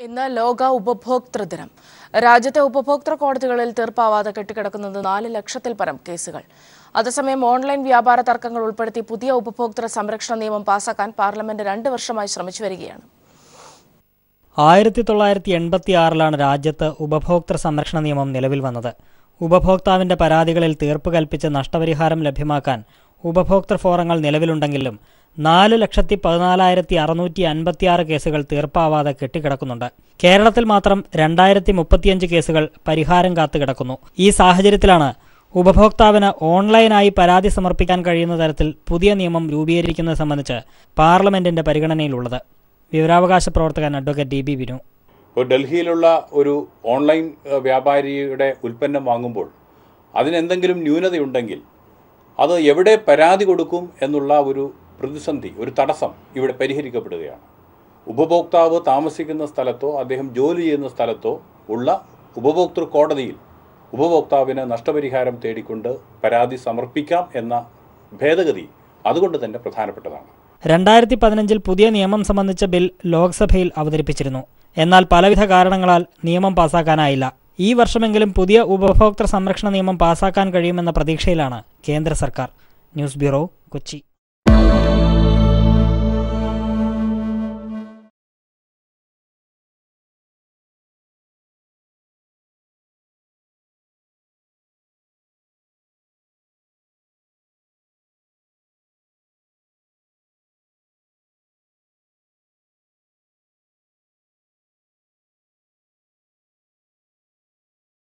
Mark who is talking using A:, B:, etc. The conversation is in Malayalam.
A: ഇന്ന് ലോക ഉപഭോക്തൃ ദിനം രാജ്യത്തെ ഉപഭോക്തൃ കോടതികളിൽ തീർപ്പാവാതെ കെട്ടിക്കിടക്കുന്നത് നാല് ലക്ഷത്തിൽ പരം കേസുകൾ അതേസമയം ഓൺലൈൻ വ്യാപാര തർക്കങ്ങൾ ഉൾപ്പെടുത്തി പുതിയ ഉപഭോക്തൃ സംരക്ഷണ നിയമം പാസാക്കാൻ പാർലമെന്റ് രണ്ട് വർഷമായി ശ്രമിച്ചു വരികയാണ്
B: ആയിരത്തി തൊള്ളായിരത്തി എൺപത്തി ആറിലാണ് രാജ്യത്ത് ഉപഭോക്തൃ സംരക്ഷണ നിയമം നിലവിൽ വന്നത് ഉപഭോക്താവിന്റെ പരാതികളിൽ തീർപ്പ് കൽപ്പിച്ച് നഷ്ടപരിഹാരം ലഭ്യമാക്കാൻ ഉപഭോക്തൃ ഫോറങ്ങൾ നിലവിലുണ്ടെങ്കിലും നാല് ലക്ഷത്തി പതിനാലായിരത്തി അറുന്നൂറ്റി അൻപത്തിയാറ് കേസുകൾ തീർപ്പാവാതെ കെട്ടിക്കിടക്കുന്നുണ്ട് കേരളത്തിൽ മാത്രം രണ്ടായിരത്തി മുപ്പത്തിയഞ്ച് കേസുകൾ പരിഹാരം കാത്തു കിടക്കുന്നു ഈ സാഹചര്യത്തിലാണ് ഉപഭോക്താവിന് ഓൺലൈനായി പരാതി സമർപ്പിക്കാൻ കഴിയുന്ന തരത്തിൽ പുതിയ നിയമം രൂപീകരിക്കുന്നത് സംബന്ധിച്ച് പാർലമെന്റിന്റെ പരിഗണനയിലുള്ളത് വിവരാവകാശ പ്രവർത്തകൻ അഡ്വക്കേറ്റ് ഡി ബി വിനു
C: ഇപ്പോൾ ഡൽഹിയിലുള്ള ഒരു ഓൺലൈൻ ഏഹ്, വ്യാപാരിയുടെ ഉൽപ്പന്നം വാങ്ങുമ്പോൾ അതിനെന്തെങ്കിലും ന്യൂനതയുണ്ടെങ്കിൽ അത് എവിടെ പരാതി കൊടുക്കും എന്നുള്ള ഒരു പ്രതിസന്ധി ഒരു തടസ്സം ഇവിടെ പരിഹരിക്കപ്പെടുകയാണ് ഉപഭോക്താവ് താമസിക്കുന്ന സ്ഥലത്തോ അദ്ദേഹം ജോലി ചെയ്യുന്ന സ്ഥലത്തോ ഉള്ള ഉപഭോക്തൃ കോടതിയിൽ ഉപഭോക്താവിന് നഷ്ടപരിഹാരം തേടിക്കൊണ്ട് പരാതി സമർപ്പിക്കാം എന്ന ഭേദഗതി അതുകൊണ്ട് തന്നെ പ്രധാനപ്പെട്ടതാണ്
B: രണ്ടായിരത്തി പതിനഞ്ചിൽ പുതിയ നിയമം സംബന്ധിച്ച ബിൽ ലോക്സഭയിൽ അവതരിപ്പിച്ചിരുന്നു എന്നാൽ പലവിധ കാരണങ്ങളാൽ നിയമം പാസാക്കാനായില്ല ഈ വർഷമെങ്കിലും പുതിയ ഉപഭോക്തൃ സംരക്ഷണ നിയമം പാസാക്കാൻ കഴിയുമെന്ന പ്രതീക്ഷയിലാണ് കേന്ദ്ര സർക്കാർ ന്യൂസ് ബ്യൂറോ കൊച്ചി